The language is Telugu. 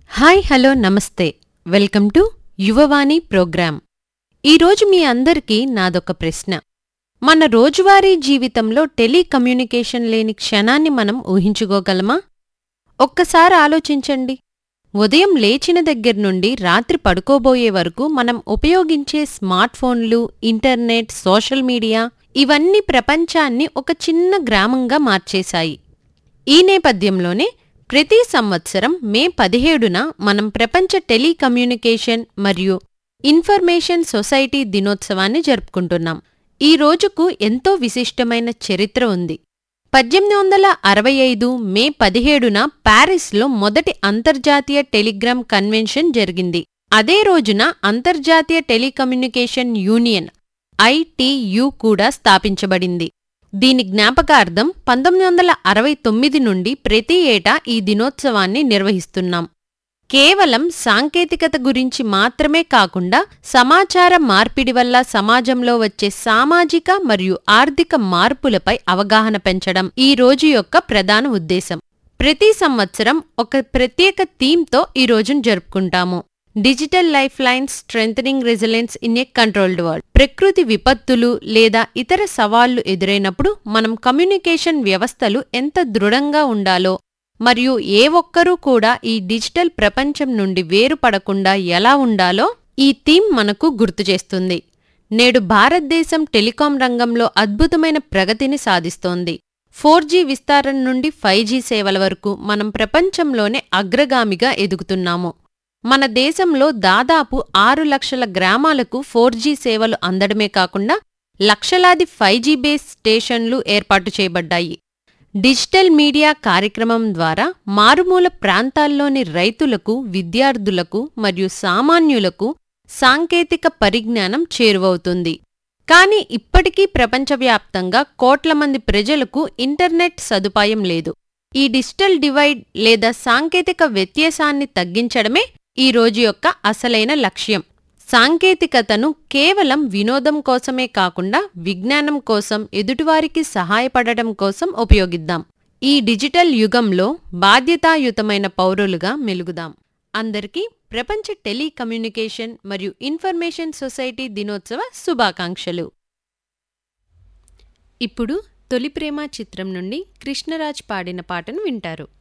hi hello namaste welcome to Yuvavani program ఈరోజు మీ అందరికీ నాదొక ప్రశ్న మన రోజువారీ జీవితంలో టెలికమ్యూనికేషన్ లేని క్షణాన్ని మనం ఊహించుకోగలమా ఒక్కసారి ఆలోచించండి ఉదయం లేచిన దగ్గర నుండి రాత్రి పడుకోబోయే వరకు మనం ఉపయోగించే స్మార్ట్ ఫోన్లు ఇంటర్నెట్ సోషల్ మీడియా ఇవన్నీ ప్రపంచాన్ని ఒక చిన్న గ్రామంగా మార్చేశాయి ఈ నేపథ్యంలోనే ప్రతి సంవత్సరం మే పదిహేడున మనం ప్రపంచ టెలికమ్యూనికేషన్ మరియు ఇన్ఫర్మేషన్ సొసైటీ దినోత్సవాన్ని జరుపుకుంటున్నాం ఈ రోజుకు ఎంతో విశిష్టమైన చరిత్ర ఉంది పద్దెనిమిది వందల అరవై ఐదు మే పదిహేడున ప్యారిస్లో మొదటి అంతర్జాతీయ టెలిగ్రామ్ కన్వెన్షన్ జరిగింది అదే రోజున అంతర్జాతీయ టెలికమ్యూనికేషన్ యూనియన్ ఐటియు కూడా స్థాపించబడింది దీని జ్ఞాపకార్థం పంతొమ్మిది వందల అరవై తొమ్మిది నుండి ప్రతి ఏటా ఈ దినోత్సవాన్ని నిర్వహిస్తున్నాం కేవలం సాంకేతికత గురించి మాత్రమే కాకుండా సమాచార మార్పిడి వల్ల సమాజంలో వచ్చే సామాజిక మరియు ఆర్థిక మార్పులపై అవగాహన పెంచడం ఈ రోజు యొక్క ప్రధాన ఉద్దేశం ప్రతి సంవత్సరం ఒక ప్రత్యేక థీమ్తో ఈ రోజును జరుపుకుంటాము digital life lines strengthening resilience in a controlled world ప్రకృతి విపత్తులు లేదా ఇతర సవాళ్లు ఎదురైనప్పుడు మనం కమ్యూనికేషన్ వ్యవస్థలు ఎంత దృఢంగా ఉండాలో మరియు ఏ ఒక్కరూ కూడా ఈ డిజిటల్ ప్రపంచం నుండి వేరుపడకుండా ఎలా ఉండాలో ఈ థీమ్ మనకు గుర్తు చేస్తుంది నేడు భారతదేశం టెలికాం రంగంలో అద్భుతమైన ప్రగతిని సాధిస్తోంది ఫోర్ జీ విస్తారణ నుండి ఫైవ్ జీ సేవల వరకు మనం ప్రపంచంలోనే అగ్రగామిగా ఎదుగుతున్నాము మన దేశంలో దాదాపు ఆరు లక్షల గ్రామాలకు ఫోర్ జీ సేవలు అందడమే కాకుండా లక్షలాది ఫైవ్ జీ బేస్ స్టేషన్లు ఏర్పాటు చేయబడ్డాయి డిజిటల్ మీడియా కార్యక్రమం ద్వారా మారుమూల ప్రాంతాల్లోని రైతులకు విద్యార్థులకు మరియు సామాన్యులకు సాంకేతిక పరిజ్ఞానం చేరువవుతుంది కానీ ఇప్పటికీ ప్రపంచవ్యాప్తంగా కోట్ల మంది ప్రజలకు ఇంటర్నెట్ సదుపాయం లేదు ఈ డిజిటల్ డివైడ్ లేదా సాంకేతిక వ్యత్యాసాన్ని తగ్గించడమే ఈ రోజు యొక్క అసలైన లక్ష్యం సాంకేతికతను కేవలం వినోదం కోసమే కాకుండా విజ్ఞానం కోసం ఎదుటివారికి సహాయపడటం కోసం ఉపయోగిద్దాం ఈ డిజిటల్ యుగంలో బాధ్యతాయుతమైన పౌరులుగా మెలుగుదాం అందరికీ ప్రపంచ టెలికమ్యూనికేషన్ మరియు ఇన్ఫర్మేషన్ సొసైటీ దినోత్సవ శుభాకాంక్షలు ఇప్పుడు తొలి ప్రేమ చిత్రం నుండి కృష్ణరాజ్ పాడిన పాటను వింటారు